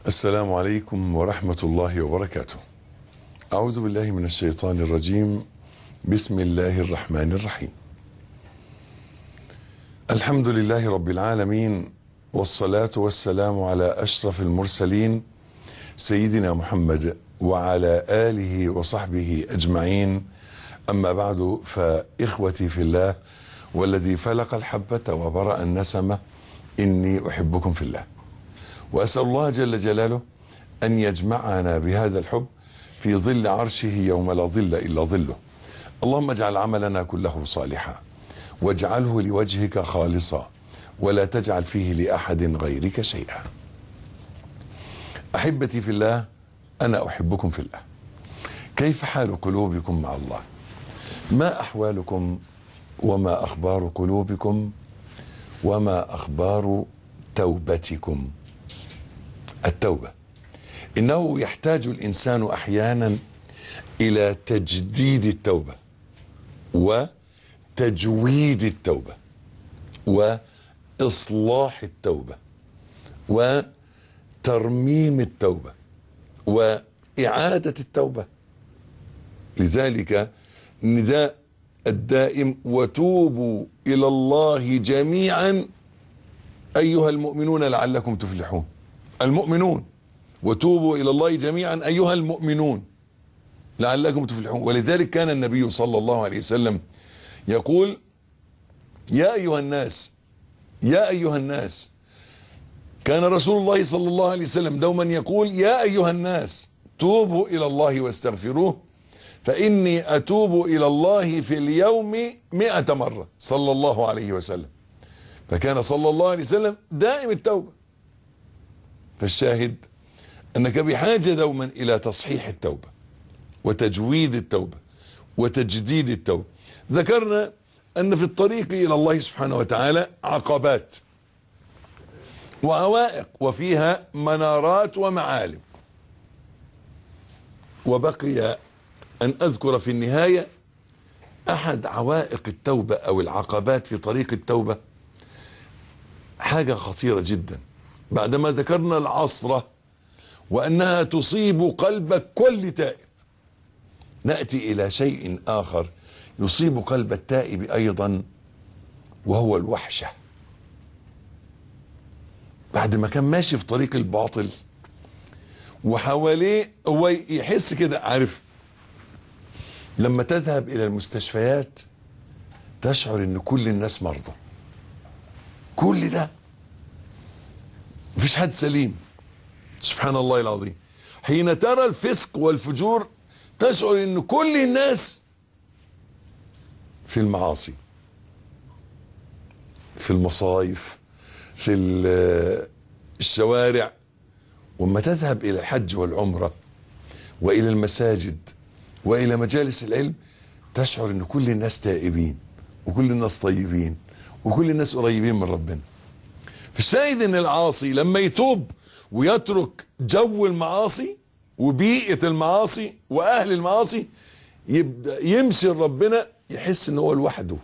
السلام عليكم ورحمة الله وبركاته. أعوذ بالله من الشيطان الرجيم. بسم الله الرحمن الرحيم. الحمد لله رب العالمين والصلاة والسلام على أشرف المرسلين سيدنا محمد وعلى آله وصحبه أجمعين. أما بعد فإخوتي في الله والذي فلق الحبة وبرأ النسمة إني أحبكم في الله. واسال الله جل جلاله ان يجمعنا بهذا الحب في ظل عرشه يوم لا ظل الا ظله. اللهم اجعل عملنا كله صالحا واجعله لوجهك خالصا ولا تجعل فيه لاحد غيرك شيئا. احبتي في الله انا احبكم في الله. كيف حال قلوبكم مع الله؟ ما احوالكم وما اخبار قلوبكم وما اخبار توبتكم؟ التوبه انه يحتاج الانسان احيانا الى تجديد التوبه وتجويد التوبه واصلاح التوبه وترميم التوبه واعاده التوبه لذلك نداء الدائم وتوبوا الى الله جميعا ايها المؤمنون لعلكم تفلحون المؤمنون وتوبوا الى الله جميعا ايها المؤمنون لعلكم تفلحون ولذلك كان النبي صلى الله عليه وسلم يقول يا ايها الناس يا ايها الناس كان رسول الله صلى الله عليه وسلم دوما يقول يا ايها الناس توبوا الى الله واستغفروه فاني اتوب الى الله في اليوم مئة مرة صلى الله عليه وسلم فكان صلى الله عليه وسلم دائم التوبه فالشاهد انك بحاجه دوما الى تصحيح التوبه وتجويد التوبه وتجديد التوبه ذكرنا ان في الطريق الى الله سبحانه وتعالى عقبات وعوائق وفيها منارات ومعالم وبقي ان اذكر في النهايه احد عوائق التوبه او العقبات في طريق التوبه حاجه خطيره جدا بعدما ذكرنا العصرة وأنها تصيب قلب كل تائب نأتي إلى شيء آخر يصيب قلب التائب أيضا وهو الوحشة بعد ما كان ماشي في طريق الباطل وحواليه هو يحس كده عارف لما تذهب إلى المستشفيات تشعر ان كل الناس مرضى كل ده مفيش حد سليم سبحان الله العظيم حين ترى الفسق والفجور تشعر ان كل الناس في المعاصي في المصايف في الشوارع وما تذهب الى الحج والعمره والى المساجد والى مجالس العلم تشعر ان كل الناس تائبين وكل الناس طيبين وكل الناس قريبين من ربنا فالشاهد ان العاصي لما يتوب ويترك جو المعاصي وبيئة المعاصي واهل المعاصي يبدأ يمشي ربنا يحس ان هو لوحده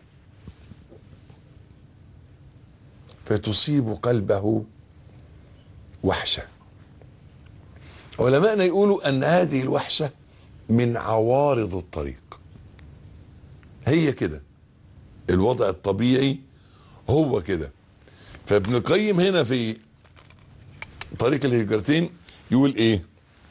فتصيب قلبه وحشة علماءنا يقولوا ان هذه الوحشة من عوارض الطريق هي كده الوضع الطبيعي هو كده فابن القيم هنا في طريق الهجرتين يقول ايه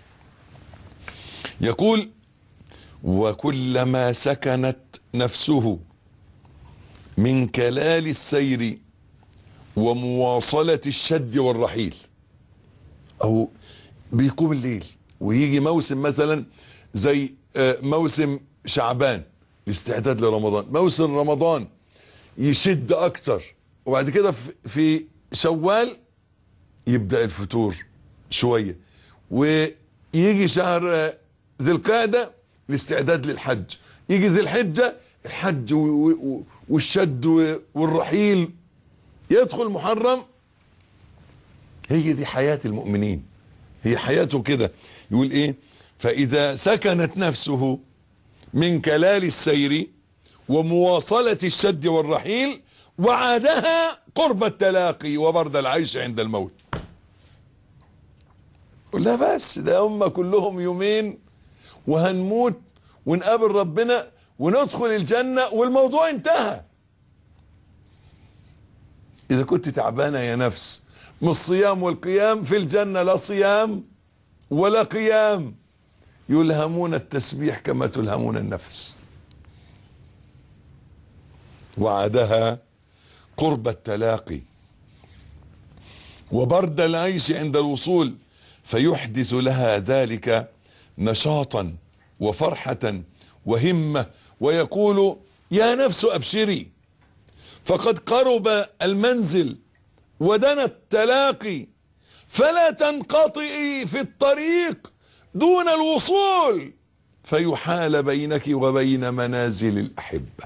يقول وكلما سكنت نفسه من كلال السير ومواصلة الشد والرحيل او بيقوم الليل ويجي موسم مثلا زي موسم شعبان الاستعداد لرمضان موسم رمضان يشد اكتر وبعد كده في شوال يبدأ الفتور شوية ويجي شهر ذي القعدة الاستعداد للحج يجي ذي الحجة الحج والشد والرحيل يدخل محرم هي دي حياة المؤمنين هي حياته كده يقول ايه فإذا سكنت نفسه من كلال السير ومواصلة الشد والرحيل وعادها قرب التلاقي وبرد العيش عند الموت قول لها بس ده هم كلهم يومين وهنموت ونقابل ربنا وندخل الجنة والموضوع انتهى إذا كنت تعبانة يا نفس من الصيام والقيام في الجنة لا صيام ولا قيام يلهمون التسبيح كما تلهمون النفس وعدها قرب التلاقي وبرد العيش عند الوصول فيحدث لها ذلك نشاطا وفرحة وهمة ويقول يا نفس أبشري فقد قرب المنزل ودنا التلاقي فلا تنقطعي في الطريق دون الوصول فيحال بينك وبين منازل الأحبة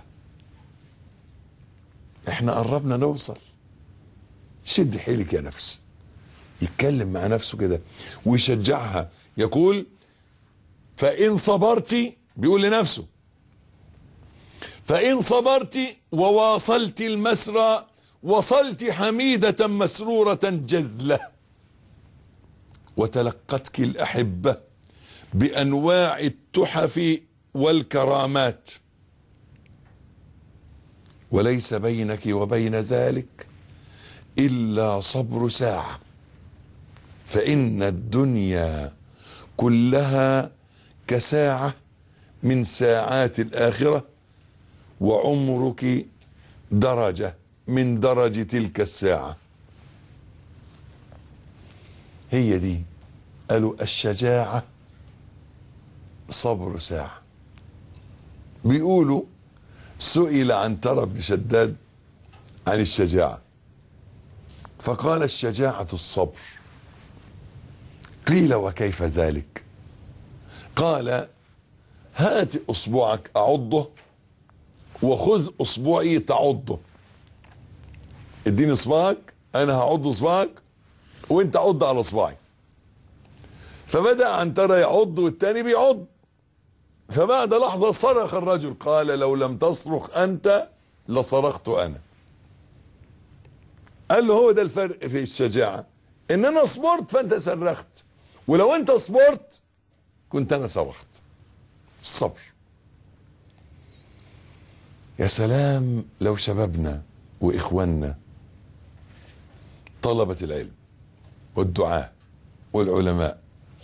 احنا قربنا نوصل شد حيلك يا نفس يتكلم مع نفسه كده ويشجعها يقول فإن صبرت بيقول لنفسه فإن صبرت وواصلت المسرى وصلت حميدة مسرورة جذلة وتلقتك الأحبة بأنواع التحف والكرامات وليس بينك وبين ذلك إلا صبر ساعة فإن الدنيا كلها كساعة من ساعات الآخرة وعمرك درجة من درج تلك الساعة هي دي قالوا الشجاعة صبر ساعة بيقولوا سئل عن ترى بن شداد عن الشجاعة فقال الشجاعة الصبر قيل وكيف ذلك قال هات اصبعك اعضه وخذ اصبعي تعضه اديني اصبعك انا هعض اصبعك وانت عض على اصبعي فبدأ عنترة يعض والتاني بيعض فبعد لحظة صرخ الرجل قال لو لم تصرخ انت لصرخت انا قال له هو ده الفرق في الشجاعة ان انا صبرت فانت صرخت ولو انت صبرت كنت انا صرخت الصبر يا سلام لو شبابنا واخواننا طلبة العلم والدعاة والعلماء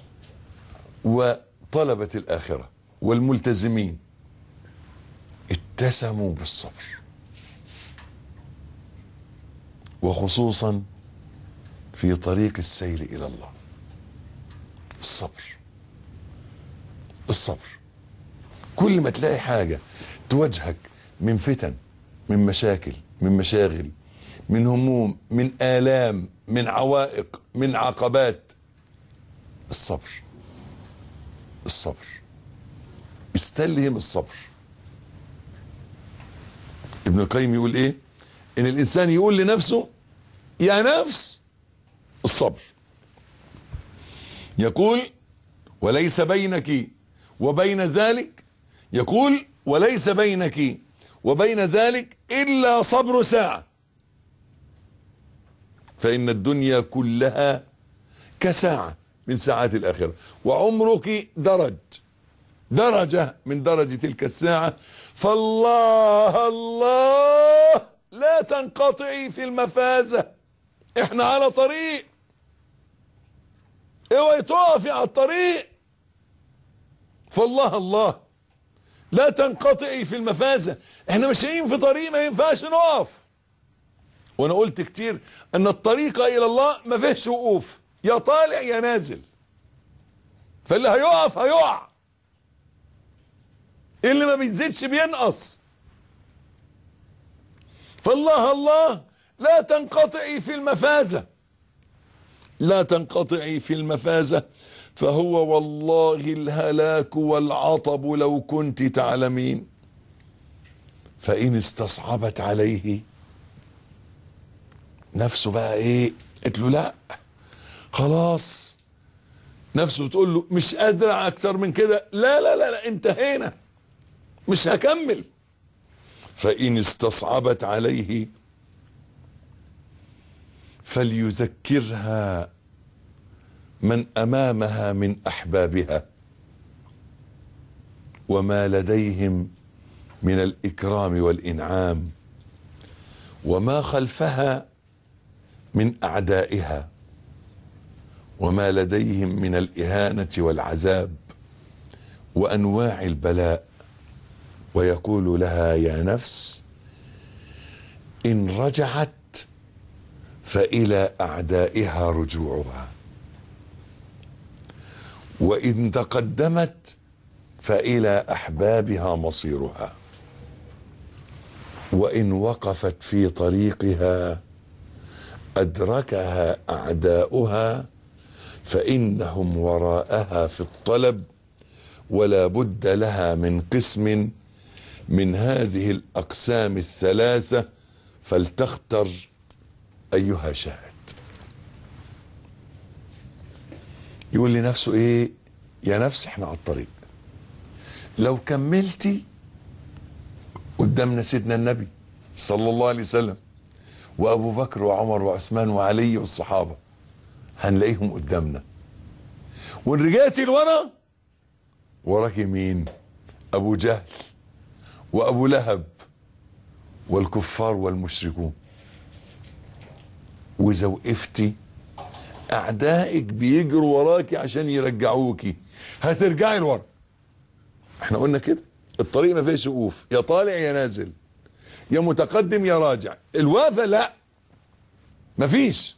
وطلبة الآخرة والملتزمين اتسموا بالصبر وخصوصا في طريق السير إلى الله الصبر الصبر كل ما تلاقي حاجة تواجهك من فتن من مشاكل من مشاغل من هموم من آلام من عوائق من عقبات الصبر الصبر استلهم الصبر ابن القيم يقول ايه ان الانسان يقول لنفسه يا نفس الصبر يقول وليس بينك وبين ذلك يقول وليس بينك وبين ذلك الا صبر ساعه فان الدنيا كلها كساعه من ساعات الاخره وعمرك درج درجه من درج تلك الساعه فالله الله لا تنقطعي في المفازه احنا على طريق اوعي تقفي على الطريق فالله الله لا تنقطعي في المفازة احنا ماشيين في طريق ما ينفعش نقف وانا قلت كتير ان الطريق الى الله ما فيهش وقوف يا طالع يا نازل فاللي هيقف هيقع اللي ما بيزيدش بينقص فالله الله لا تنقطعي في المفازة لا تنقطعي في المفازة فهو والله الهلاك والعطب لو كنت تعلمين فإن استصعبت عليه نفسه بقى ايه قلت له لا خلاص نفسه تقول له مش قادر اكتر من كده لا لا لا لا انتهينا مش هكمل فإن استصعبت عليه من امامها من احبابها وما لديهم من الاكرام والانعام وما خلفها من اعدائها وما لديهم من الاهانه والعذاب وانواع البلاء ويقول لها يا نفس ان رجعت فالى اعدائها رجوعها وان تقدمت فالى احبابها مصيرها وان وقفت في طريقها ادركها اعداؤها فانهم وراءها في الطلب ولا بد لها من قسم من هذه الاقسام الثلاثه فلتختر ايها شاهد يقول لنفسه ايه يا نفس احنا على الطريق لو كملتي قدامنا سيدنا النبي صلى الله عليه وسلم وابو بكر وعمر وعثمان وعلي والصحابه هنلاقيهم قدامنا وان رجعتي لورا وراكي مين ابو جهل وابو لهب والكفار والمشركون واذا وقفتي اعدائك بيجروا وراكي عشان يرجعوكي هترجعي لورا احنا قلنا كده الطريق ما فيهش وقوف يا طالع يا نازل يا متقدم يا راجع الوقفه لا مفيش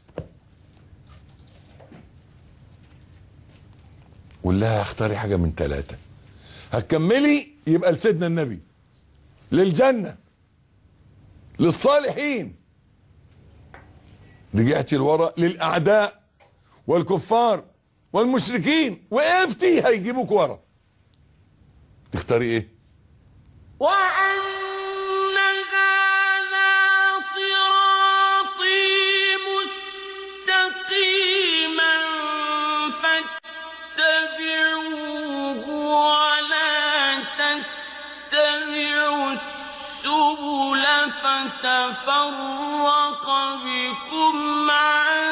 قول لها اختاري حاجه من ثلاثه هتكملي يبقى لسيدنا النبي للجنه للصالحين رجعتي لورا للاعداء والكفار والمشركين وقفتي هيجيبوك ورا تختاري ايه وأن هذا صراطي مستقيما فاتبعوه ولا تتبعوا السبل فتفرق بكم عن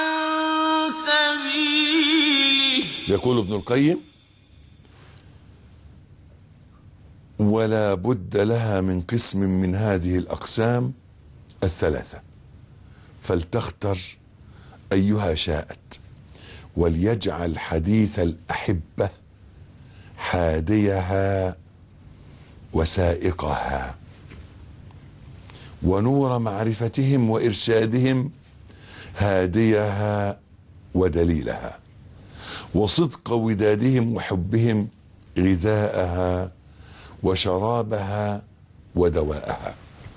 سبيله يقول ابن القيم ولا بد لها من قسم من هذه الاقسام الثلاثه فلتختر ايها شاءت وليجعل حديث الاحبه حاديها وسائقها ونور معرفتهم وارشادهم هاديها ودليلها وصدق ودادهم وحبهم غذاءها وشرابها ودواءها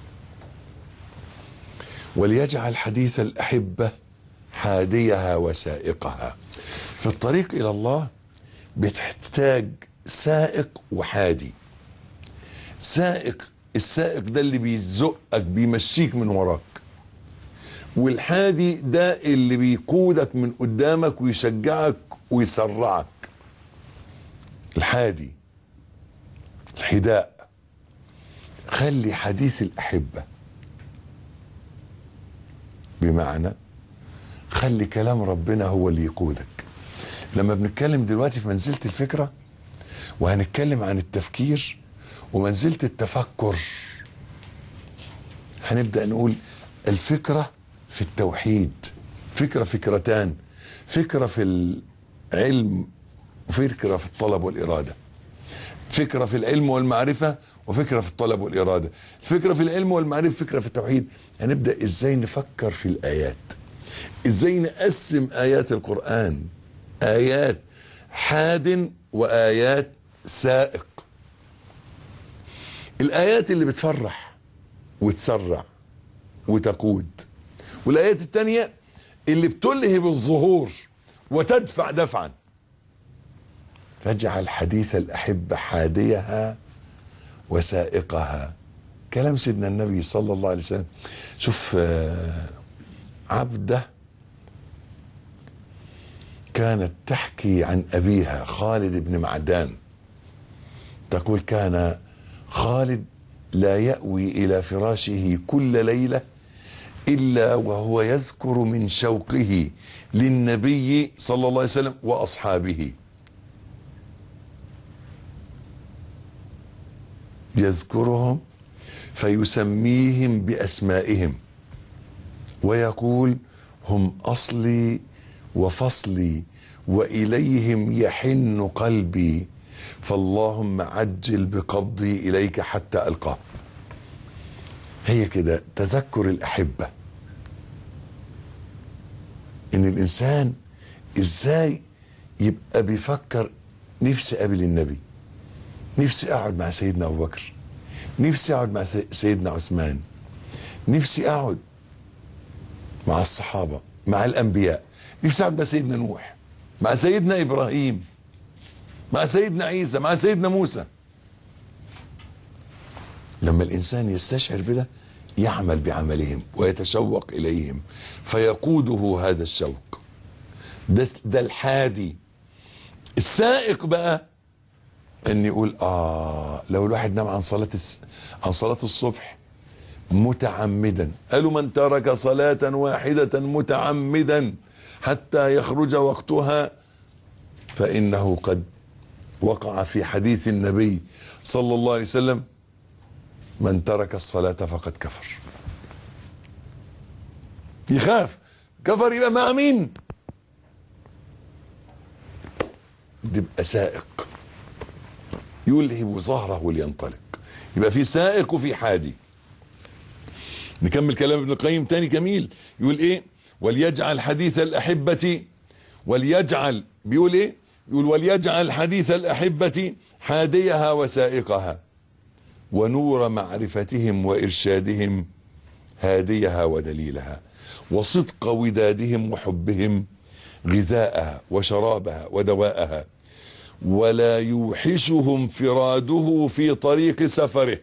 وليجعل حديث الاحبه حاديها وسائقها في الطريق الى الله بتحتاج سائق وحادي سائق السائق ده اللي بيزقك بيمشيك من وراك والحادي ده اللي بيقودك من قدامك ويشجعك ويسرعك الحادي الحداء خلي حديث الأحبة بمعنى خلي كلام ربنا هو اللي يقودك لما بنتكلم دلوقتي في منزلة الفكرة وهنتكلم عن التفكير ومنزلة التفكر هنبدأ نقول الفكرة في التوحيد فكرة فكرتان فكرة في العلم وفكرة في الطلب والإرادة فكرة في العلم والمعرفة وفكرة في الطلب والإرادة فكرة في العلم والمعرفة فكرة في التوحيد هنبدأ إزاي نفكر في الآيات إزاي نقسم آيات القرآن آيات حاد وآيات سائق الآيات اللي بتفرح وتسرع وتقود والآيات التانية اللي بتلهب الظهور وتدفع دفعا فاجعل حديث الأحبة حاديها وسائقها كلام سيدنا النبي صلى الله عليه وسلم شوف آه، عبده كانت تحكي عن أبيها خالد بن معدان تقول كان خالد لا يأوي إلى فراشه كل ليلة إلا وهو يذكر من شوقه للنبي صلى الله عليه وسلم وأصحابه يذكرهم فيسميهم بأسمائهم ويقول هم أصلي وفصلي وإليهم يحن قلبي فاللهم عجل بقبضي إليك حتى ألقاه هي كده تذكر الأحبة إن الإنسان إزاي يبقى بيفكر نفسي أقابل النبي نفسي أقعد مع سيدنا أبو بكر نفسي أقعد مع سي- سيدنا عثمان نفسي أقعد مع الصحابة مع الأنبياء نفسي أقعد مع سيدنا نوح مع سيدنا إبراهيم مع سيدنا عيسى مع سيدنا موسى لما الإنسان يستشعر بده يعمل بعملهم ويتشوق إليهم فيقوده هذا الشوق ده, ده الحادي السائق بقى ان يقول اه لو الواحد نام عن صلاة الس... عن صلاة الصبح متعمدا قالوا من ترك صلاة واحدة متعمدا حتى يخرج وقتها فإنه قد وقع في حديث النبي صلى الله عليه وسلم من ترك الصلاة فقد كفر يخاف كفر يبقى مع مين تبقى سائق يلهب ظهره لينطلق يبقى في سائق وفي حادي نكمل كلام ابن القيم تاني جميل يقول ايه وليجعل حديث الأحبة وليجعل بيقول ايه يقول وليجعل حديث الأحبة حاديها وسائقها ونور معرفتهم وإرشادهم هاديها ودليلها وصدق ودادهم وحبهم غذاءها وشرابها ودواءها ولا يوحشه انفراده في طريق سفره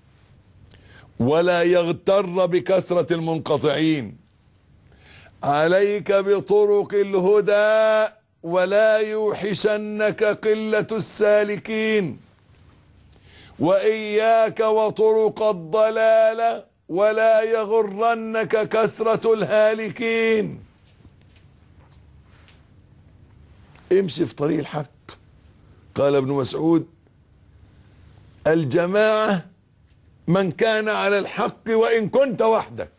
ولا يغتر بكثرة المنقطعين عليك بطرق الهدى ولا يوحشنك قلة السالكين وإياك وطرق الضلال ولا يغرنك كثرة الهالكين امشي في طريق الحق قال ابن مسعود الجماعة من كان على الحق وإن كنت وحدك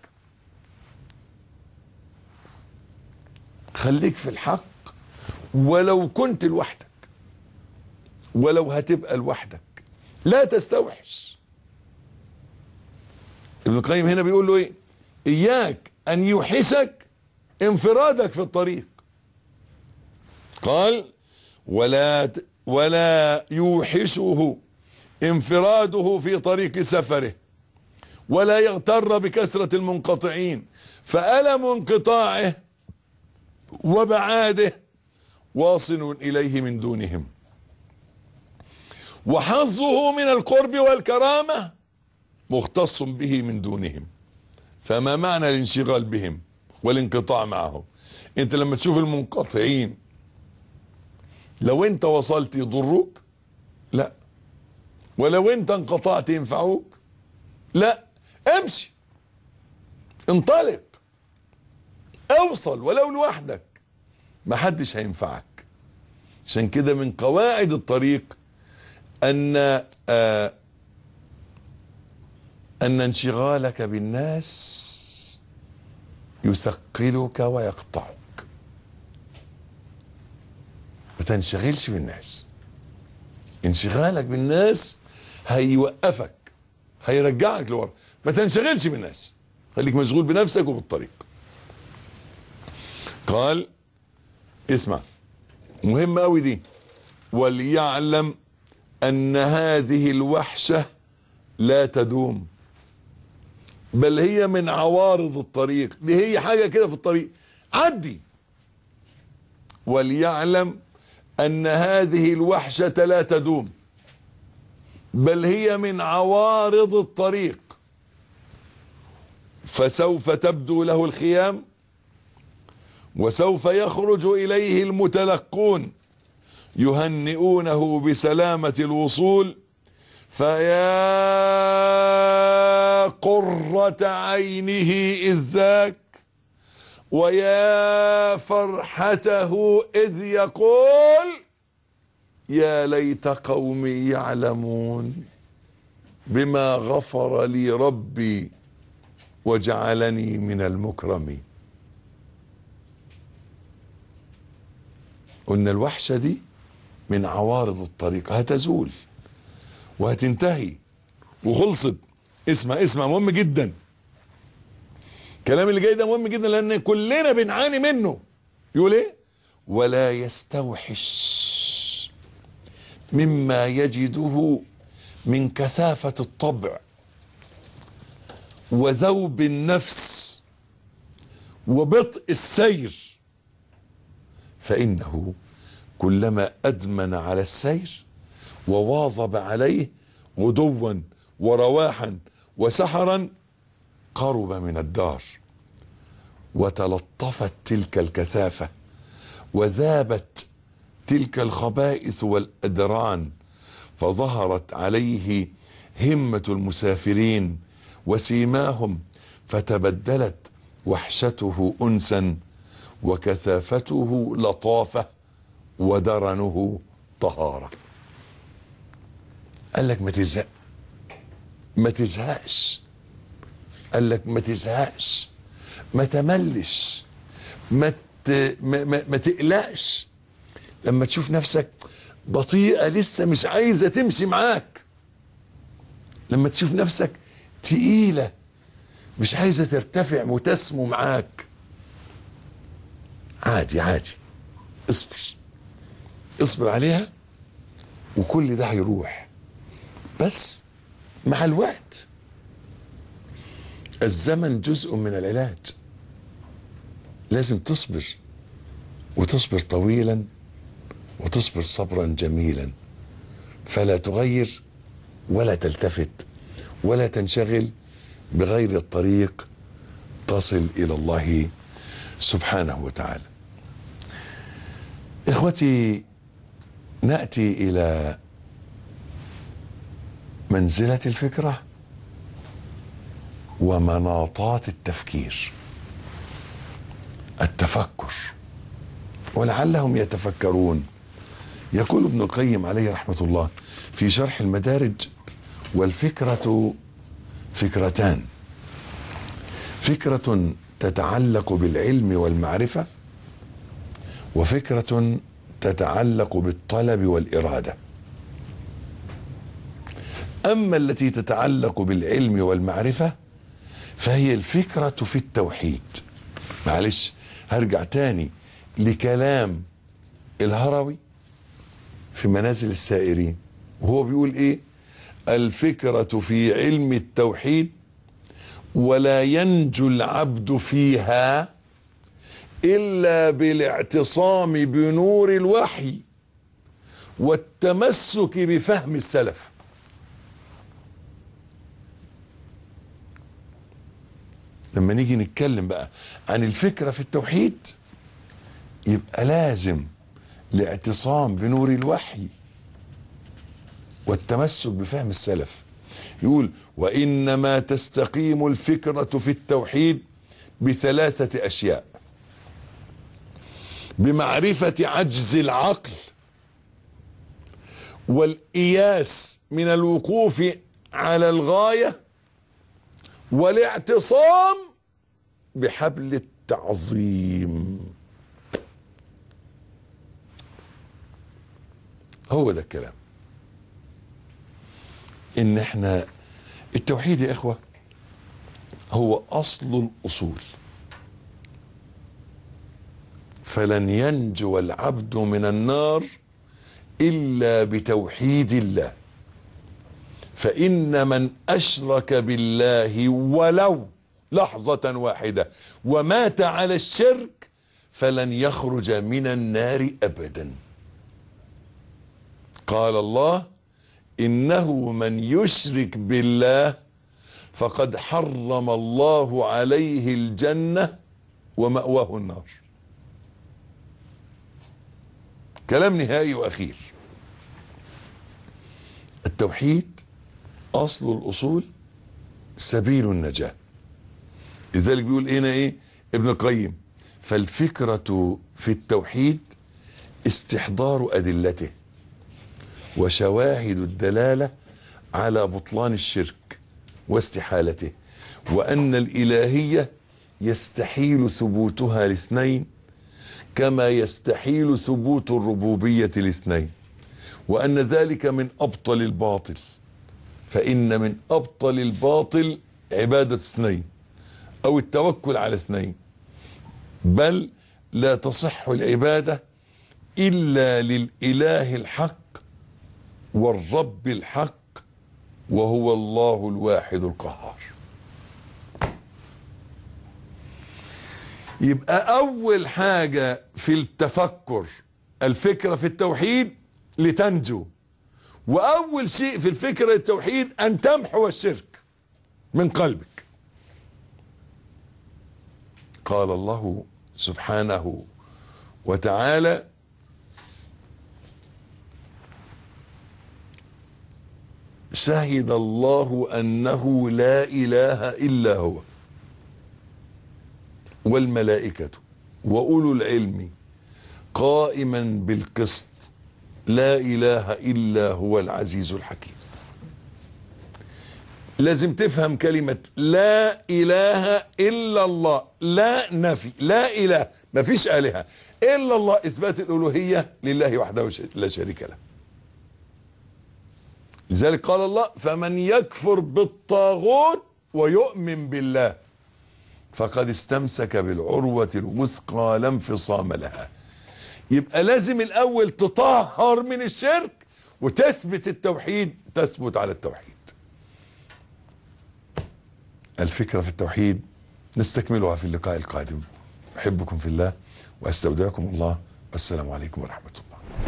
خليك في الحق ولو كنت لوحدك ولو هتبقى لوحدك لا تستوحش ابن القيم هنا بيقول له ايه اياك ان يوحشك انفرادك في الطريق قال ولا ت- ولا يوحشه انفراده في طريق سفره ولا يغتر بكثرة المنقطعين فألم انقطاعه وبعاده واصل إليه من دونهم وحظه من القرب والكرامة مختص به من دونهم فما معنى الانشغال بهم والانقطاع معهم انت لما تشوف المنقطعين لو انت وصلت يضروك لا ولو انت انقطعت ينفعوك لا امشي انطلق اوصل ولو لوحدك ما حدش هينفعك عشان كده من قواعد الطريق ان آه ان انشغالك بالناس يثقلك ويقطعك ما تنشغلش بالناس انشغالك بالناس هيوقفك هيرجعك لورا ما تنشغلش بالناس خليك مشغول بنفسك وبالطريق قال اسمع مهم قوي دي وليعلم ان هذه الوحشة لا تدوم بل هي من عوارض الطريق دي هي حاجة كده في الطريق عدي وليعلم ان هذه الوحشة لا تدوم بل هي من عوارض الطريق فسوف تبدو له الخيام وسوف يخرج اليه المتلقون يهنئونه بسلامة الوصول فيا قرة عينه إذ ذاك ويا فرحته إذ يقول يا ليت قومي يعلمون بما غفر لي ربي وجعلني من المكرمين قلنا الوحشة دي من عوارض الطريق هتزول وهتنتهي وخلصت اسمع اسمع مهم جدا الكلام اللي جاي ده مهم جدا لان كلنا بنعاني منه يقول ايه ولا يستوحش مما يجده من كثافة الطبع وذوب النفس وبطء السير فإنه كلما أدمن على السير وواظب عليه غدوا ورواحا وسحرا قرب من الدار وتلطفت تلك الكثافة وذابت تلك الخبائث والأدران فظهرت عليه همة المسافرين وسيماهم فتبدلت وحشته أنسا وكثافته لطافة ودرنه طهارة قال لك ما تزهق ما تزهقش قال لك ما تزهقش ما تملش ما ت... ما, ما, ما تقلقش لما تشوف نفسك بطيئة لسه مش عايزة تمشي معاك لما تشوف نفسك تقيلة مش عايزة ترتفع وتسمو معاك عادي عادي اصبر اصبر عليها وكل ده هيروح بس مع الوقت الزمن جزء من العلاج لازم تصبر وتصبر طويلا وتصبر صبرا جميلا فلا تغير ولا تلتفت ولا تنشغل بغير الطريق تصل الى الله سبحانه وتعالى اخوتي ناتي الى منزله الفكره ومناطات التفكير التفكر ولعلهم يتفكرون يقول ابن القيم عليه رحمه الله في شرح المدارج والفكره فكرتان فكره تتعلق بالعلم والمعرفه وفكره تتعلق بالطلب والاراده اما التي تتعلق بالعلم والمعرفه فهي الفكره في التوحيد معلش هرجع تاني لكلام الهروي في منازل السائرين وهو بيقول ايه الفكره في علم التوحيد ولا ينجو العبد فيها الا بالاعتصام بنور الوحي والتمسك بفهم السلف لما نيجي نتكلم بقى عن الفكره في التوحيد يبقى لازم الاعتصام بنور الوحي والتمسك بفهم السلف يقول وانما تستقيم الفكره في التوحيد بثلاثه اشياء بمعرفه عجز العقل والاياس من الوقوف على الغايه والاعتصام بحبل التعظيم هو ده الكلام ان احنا التوحيد يا اخوه هو اصل الاصول فلن ينجو العبد من النار الا بتوحيد الله فان من اشرك بالله ولو لحظه واحده ومات على الشرك فلن يخرج من النار ابدا قال الله انه من يشرك بالله فقد حرم الله عليه الجنه وماواه النار كلام نهائي واخير التوحيد اصل الاصول سبيل النجاة لذلك بيقول هنا ايه ابن القيم فالفكرة في التوحيد استحضار أدلته وشواهد الدلالة على بطلان الشرك واستحالته وأن الإلهية يستحيل ثبوتها لاثنين كما يستحيل ثبوت الربوبية لاثنين وأن ذلك من أبطل الباطل فإن من أبطل الباطل عبادة اثنين أو التوكل على اثنين بل لا تصح العبادة إلا للإله الحق والرب الحق وهو الله الواحد القهار يبقى أول حاجة في التفكر الفكرة في التوحيد لتنجو وأول شيء في الفكرة التوحيد أن تمحو الشرك من قلبك قال الله سبحانه وتعالى شهد الله أنه لا إله إلا هو والملائكة وأولو العلم قائما بالقسط لا إله إلا هو العزيز الحكيم لازم تفهم كلمة لا إله إلا الله لا نفي لا إله ما فيش آلهة إلا الله إثبات الألوهية لله وحده لا شريك له لذلك قال الله فمن يكفر بالطاغوت ويؤمن بالله فقد استمسك بالعروة الوثقى لا انفصام لها يبقى لازم الأول تطهر من الشرك وتثبت التوحيد تثبت على التوحيد الفكرة في التوحيد نستكملها في اللقاء القادم أحبكم في الله وأستودعكم الله والسلام عليكم ورحمة الله